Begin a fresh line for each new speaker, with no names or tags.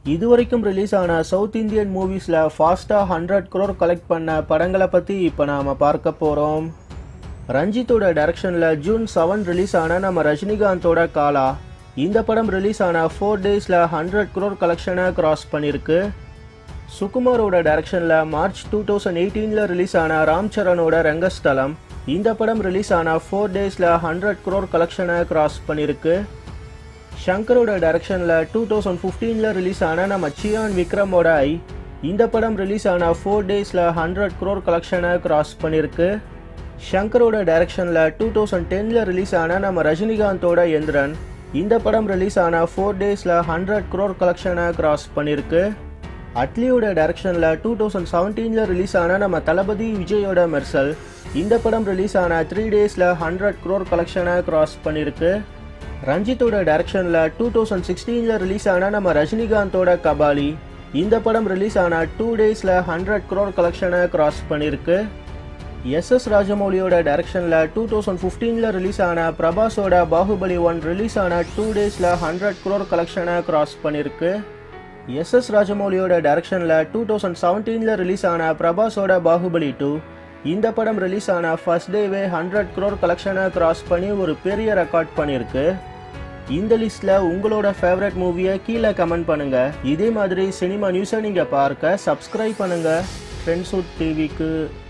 இதுவரைக்கும் ரிலீஸ் ஆன south Indian மூவிஸில் ஃபாஸ்ட்டாக ஹண்ட்ரட் crore கலெக்ட் பண்ண படங்களை பற்றி இப்போ நாம் பார்க்க போகிறோம் ரஞ்சித்தோட டைரக்ஷனில் ஜூன் செவன் ரிலீஸ் ஆன நம்ம ரஜினிகாந்தோட காலா இந்த படம் ரிலீஸ் ஆன ஃபோர் டேஸில் ஹண்ட்ரட் crore கலெக்ஷனை கிராஸ் பண்ணியிருக்கு சுகுமாரோட டைரக்ஷனில் மார்ச் டூ தௌசண்ட் எயிட்டீனில் ரிலீஸ் ஆன ராம் சரணோட ரங்கஸ்தலம் இந்த படம் ரிலீஸ் ஆன ஃபோர் டேஸில் ஹண்ட்ரட் crore கலெக்ஷனை கிராஸ் பண்ணியிருக்கு ஷங்கரோட டைரக்ஷனில் டூ தௌசண்ட் ஃபிஃப்டீனில் ரிலீஸ் ஆன நம்ம சியான் விக்ரமோட ஐ இந்த படம் ரிலீஸ் ஆன ஃபோர் டேஸில் ஹண்ட்ரட் crore கலெக்ஷனை கிராஸ் பண்ணியிருக்கு ஷங்கரோட டைரக்ஷனில் டூ தௌசண்ட் டென்னில் ரிலீஸ் ஆன நம்ம ரஜினிகாந்தோட எந்திரன் இந்த படம் ரிலீஸ் ஆன ஃபோர் டேஸில் ஹண்ட்ரட் crore கலெக்ஷனை கிராஸ் பண்ணியிருக்கு அட்லியோட டைரக்ஷனில் டூ தௌசண்ட் செவன்டீனில் ரிலீஸ் ஆன நம்ம தளபதி விஜயோட மெர்சல் இந்த படம் ரிலீஸ் ஆன த்ரீ டேஸில் ஹண்ட்ரட் crore கலெக்ஷனை கிராஸ் பண்ணியிருக்கு ரஞ்சித்தோட டைரக்ஷனில் டூ தௌசண்ட் சிக்ஸ்டீனில் ரிலீஸ் ஆன நம்ம ரஜினிகாந்தோட கபாலி இந்த படம் ரிலீஸ் ஆன டூ டேஸில் ஹண்ட்ரட் crore கலெக்ஷனை கிராஸ் பண்ணியிருக்கு எஸ் எஸ் ராஜமௌலியோட டைரக்ஷனில் டூ தௌசண்ட் ஃபிஃப்டீனில் ரிலீஸ் ஆன பிரபாஸோட பாகுபலி ஒன் ரிலீஸ் ஆன டூ டேஸில் ஹண்ட்ரட் crore கலெக்ஷனை கிராஸ் பண்ணியிருக்கு எஸ் எஸ் ராஜமௌலியோட டைரக்ஷனில் டூ தௌசண்ட் செவன்டீனில் ரிலீஸ் ஆன பிரபாஸோட பாகுபலி டூ இந்த படம் ரிலீஸ் ஆன ஃபர்ஸ்ட் டேவே ஹண்ட்ரட் crore கலெக்ஷனை கிராஸ் பண்ணி ஒரு பெரிய ரெக்கார்ட் பண்ணியிருக்கு இந்த லிஸ்ட்டில் உங்களோட ஃபேவரட் மூவியை கீழே கமெண்ட் பண்ணுங்கள் இதே மாதிரி சினிமா நியூஸை நீங்கள் பார்க்க சப்ஸ்கிரைப் பண்ணுங்கள் ஃப்ரெண்ட்ஸுட் டிவிக்கு